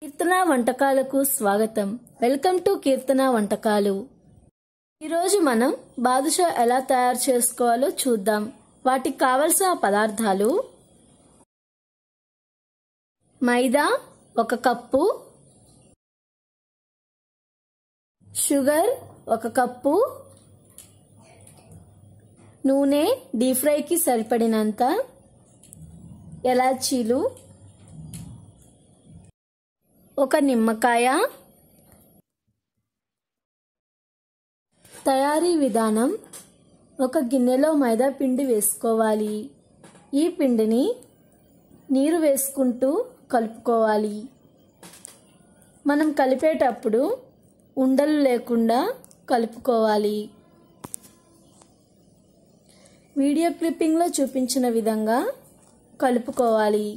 కీర్తన వంటకాలకు స్వాగతం welcome to కీర్తన వంటకాలు ఈరోజు మనం బాదుషా ఎలా తయారు చేసుకోవాలో చూద్దాం వాటికి కావలసిన పదార్థాలు మైదా ఒక కప్పు షుగర్ ఒక కప్పు నూనె డీప్ ఫ్రైకి సరిపడినంత ఎలాచీలు ఒక నిమ్మకాయ తయారీ విధానం ఒక గిన్నెలో మైదా పిండి వేసుకోవాలి ఈ పిండిని నీరు వేసుకుంటూ కలుపుకోవాలి మనం కలిపేటప్పుడు ఉండలు లేకుండా కలుపుకోవాలి వీడియో క్లిప్పింగ్లో చూపించిన విధంగా కలుపుకోవాలి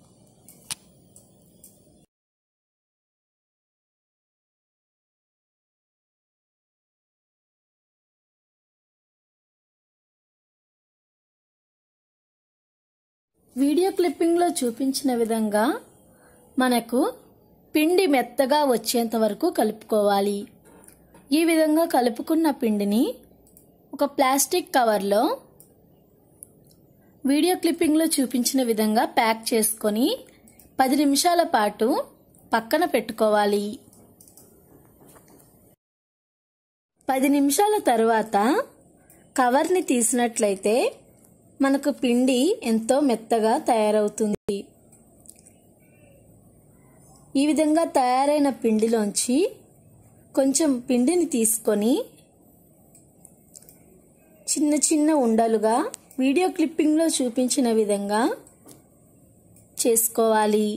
వీడియో క్లిప్పింగ్లో చూపించిన విధంగా మనకు పిండి మెత్తగా వచ్చేంత వరకు కలుపుకోవాలి ఈ విధంగా కలుపుకున్న పిండిని ఒక ప్లాస్టిక్ కవర్లో వీడియో క్లిప్పింగ్లో చూపించిన విధంగా ప్యాక్ చేసుకొని పది నిమిషాల పాటు పక్కన పెట్టుకోవాలి పది నిమిషాల తరువాత కవర్ని తీసినట్లయితే మనకు పిండి ఎంతో మెత్తగా తయారవుతుంది ఈ విధంగా తయారైన పిండిలోంచి కొంచెం పిండిని తీసుకొని చిన్న చిన్న ఉండలుగా వీడియో క్లిప్పింగ్లో చూపించిన విధంగా చేసుకోవాలి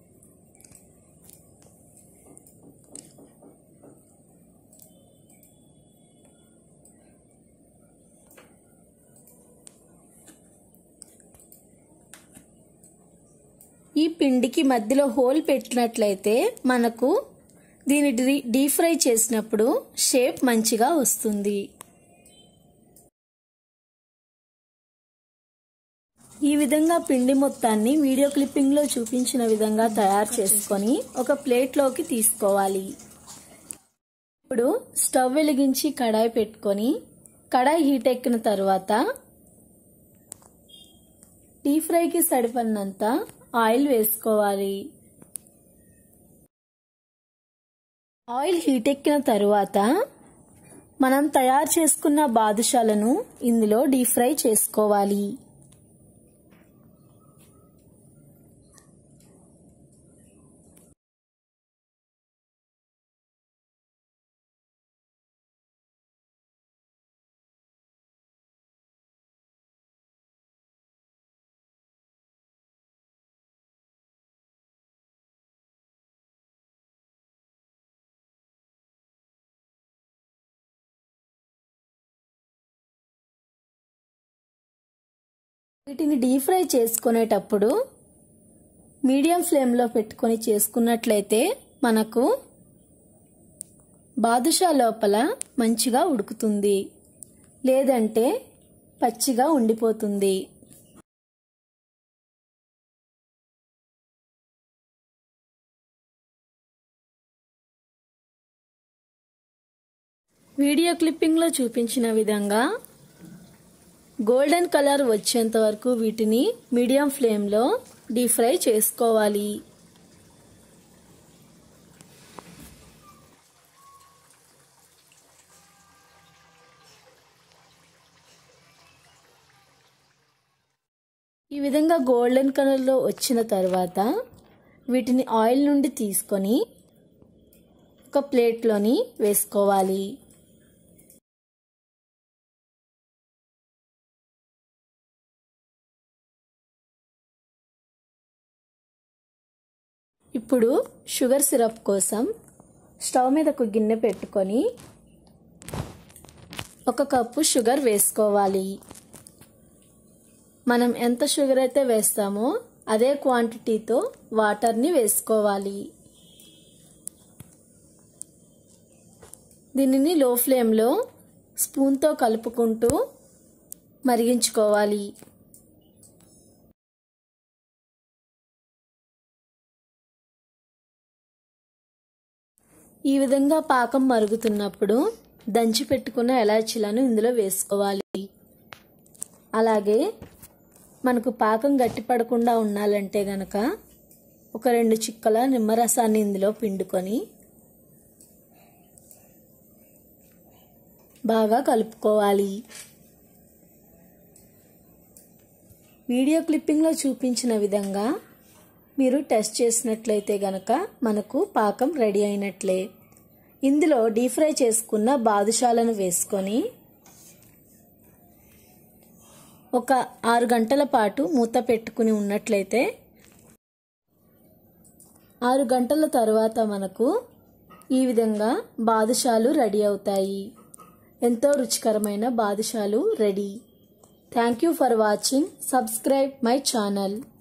ఈ పిండికి మధ్యలో హోల్ పెట్టినట్లయితే మనకు దీన్ని డీప్ ఫ్రై చేసినప్పుడు షేప్ మంచిగా వస్తుంది ఈ విధంగా పిండి మొత్తాన్ని వీడియో క్లిప్పింగ్లో చూపించిన విధంగా తయారు చేసుకొని ఒక ప్లేట్లోకి తీసుకోవాలి ఇప్పుడు స్టవ్ వెలిగించి కడాయి పెట్టుకొని కడాయి హీట్ ఎక్కిన తర్వాత డీప్ ఫ్రైకి సరిపడినంత ఆయిల్ వేసుకోవాలి ఆయిల్ హీట్ ఎక్కిన తరువాత మనం తయారు చేసుకున్న బాదుషాలను ఇందులో డీప్ ఫ్రై చేసుకోవాలి వీటిని డీప్ ఫ్రై చేసుకునేటప్పుడు మీడియం ఫ్లేమ్లో పెట్టుకొని చేసుకున్నట్లయితే మనకు బాదుషా లోపల మంచిగా ఉడుకుతుంది లేదంటే పచ్చిగా ఉండిపోతుంది వీడియో క్లిప్పింగ్లో చూపించిన విధంగా గోల్డెన్ కలర్ వచ్చేంత వరకు వీటిని మీడియం ఫ్లేమ్లో డీప్ ఫ్రై చేసుకోవాలి ఈ విధంగా గోల్డెన్ కలర్లో వచ్చిన తర్వాత వీటిని ఆయిల్ నుండి తీసుకొని ఒక ప్లేట్లోని వేసుకోవాలి ఇప్పుడు షుగర్ సిరప్ కోసం స్టవ్ మీద ఒక గిన్నె పెట్టుకొని ఒక కప్పు షుగర్ వేసుకోవాలి మనం ఎంత షుగర్ అయితే వేస్తామో అదే క్వాంటిటీతో వాటర్ని వేసుకోవాలి దీనిని లో ఫ్లేమ్లో స్పూన్తో కలుపుకుంటూ మరిగించుకోవాలి ఈ విధంగా పాకం మరుగుతున్నప్పుడు దంచి పెట్టుకున్న ఎలాచీలను ఇందులో వేసుకోవాలి అలాగే మనకు పాకం గట్టిపడకుండా ఉండాలంటే గనక ఒక రెండు చిక్కల నిమ్మరసాన్ని ఇందులో పిండుకొని బాగా కలుపుకోవాలి వీడియో క్లిప్పింగ్లో చూపించిన విధంగా మీరు టెస్ట్ చేసినట్లయితే గనక మనకు పాకం రెడీ అయినట్లే ఇందులో డీప్ ఫ్రై చేసుకున్న బాదుషాలను వేసుకొని ఒక ఆరు గంటల పాటు మూత పెట్టుకుని ఉన్నట్లయితే ఆరు గంటల తర్వాత మనకు ఈ విధంగా బాదుషాలు రెడీ అవుతాయి ఎంతో రుచికరమైన బాదుషాలు ready thank you for watching subscribe my channel